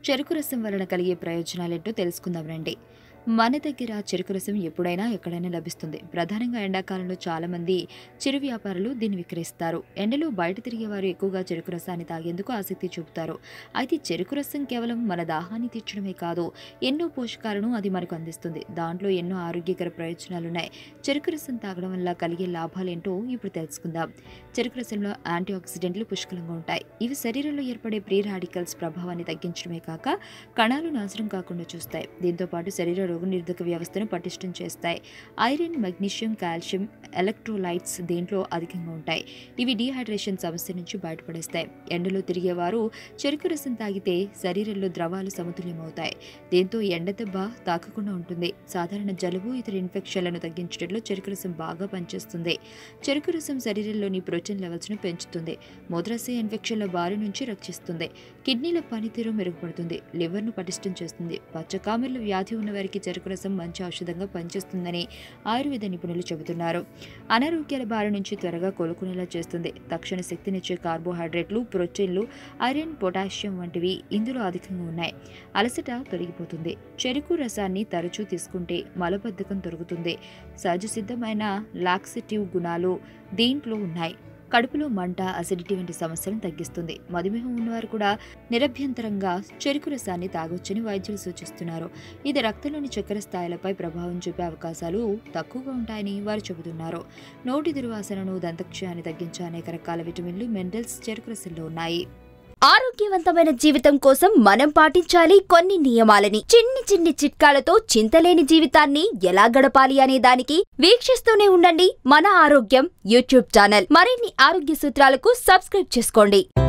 చెరుకు రసం వలన కలిగే ప్రయోజనాలేంటో తెలుసుకుందాం రండి మన దగ్గర చెరుకు రసం ఎప్పుడైనా ఎక్కడైనా లభిస్తుంది ప్రధానంగా ఎండాకాలంలో చాలా మంది చిరు వ్యాపారులు దీన్ని విక్రయిస్తారు ఎండలో బయట తిరిగే వారు ఎక్కువగా చెరుకు రసాన్ని తాగేందుకు ఆసక్తి చూపుతారు అయితే చెరుకు రసం కేవలం మన దాహాన్ని తీర్చడమే కాదు ఎన్నో పోషకాలను అది మనకు అందిస్తుంది దాంట్లో ఎన్నో ఆరోగ్యకర ప్రయోజనాలున్నాయి చెరుకు రసం తాగడం వల్ల కలిగే లాభాలేంటో ఇప్పుడు తెలుసుకుందాం చెరుకు రసంలో యాంటీ ఆక్సిడెంట్లు పుష్కలంగా ఉంటాయి ఇవి శరీరంలో ఏర్పడే ప్రీ రాడికల్స్ ప్రభావాన్ని తగ్గించడమే కాక కణాలు నాశనం కాకుండా చూస్తాయి దీంతో పాటు శరీర రోగనిరోధక వ్యవస్థను పటిష్టం చేస్తాయి ఐరన్ మెగ్నీషియం కాల్షియం ఎలక్ట్రోలైట్స్ దీంట్లో అధికంగా ఉంటాయి ఇవి డీహైడ్రేషన్ సమస్య నుంచి బయటపడేస్తాయి ఎండలో తిరిగేవారు చెరుకు రసం తాగితే శరీరంలో ద్రవాలు సమతుల్యమవుతాయి దీంతో ఎండ దెబ్బ తాకకుండా ఉంటుంది సాధారణ జలుబు ఇతర ఇన్ఫెక్షన్లను తగ్గించడంలో చెరుకు రసం బాగా పనిచేస్తుంది చెరుకు రసం శరీరంలోని ప్రోటీన్ లెవెల్స్ను పెంచుతుంది మూత్రాశయ ఇన్ఫెక్షన్ల బారి నుంచి రక్షిస్తుంది కిడ్నీల పనితీరు మెరుగుపడుతుంది లివర్ను పటిష్టం చేస్తుంది పచ్చకామెర్ల వ్యాధి ఉన్న వారికి చెరుకు రసం మంచి ఔషధంగా పనిచేస్తుందని ఆయుర్వేద నిపుణులు చెబుతున్నారు అనారోగ్యాల బారి నుంచి త్వరగా కోలుకునేలా చేస్తుంది తక్షణ శక్తినిచ్చే కార్బోహైడ్రేట్లు ప్రోటీన్లు ఐరన్ పొటాషియం వంటివి ఇందులో అధికంగా ఉన్నాయి అలసట తొలగిపోతుంది చెరుకు రసాన్ని తరచూ తీసుకుంటే మలబద్ధకం తొలగుతుంది సహజ సిద్ధమైన లాక్సిటివ్ గుణాలు దీంట్లో ఉన్నాయి కడుపులో మంట అసిడిటీ వంటి సమస్యలను తగ్గిస్తుంది మధుమేహం ఉన్నవారు కూడా నిరభ్యంతరంగా చెరుకు రసాన్ని తాగొచ్చని వైద్యులు సూచిస్తున్నారు ఇది రక్తంలోని చక్కెర స్థాయిలపై ప్రభావం చూపే అవకాశాలు తక్కువగా ఉంటాయని వారు చెబుతున్నారు నోటి దుర్వాసనను దంతక్షయాన్ని తగ్గించే అనేక రకాల విటమిన్లు మినరల్స్ చెరుకు రసంలో ఉన్నాయి ఆరోగ్యవంతమైన జీవితం కోసం మనం పాటించాలి కొన్ని నియమాలని చిన్ని చిన్ని చిట్కాలతో చింతలేని జీవితాన్ని ఎలా గడపాలి అనే దానికి వీక్షిస్తూనే ఉండండి మన ఆరోగ్యం యూట్యూబ్ ఛానల్ మరిన్ని ఆరోగ్య సూత్రాలకు సబ్స్క్రైబ్ చేసుకోండి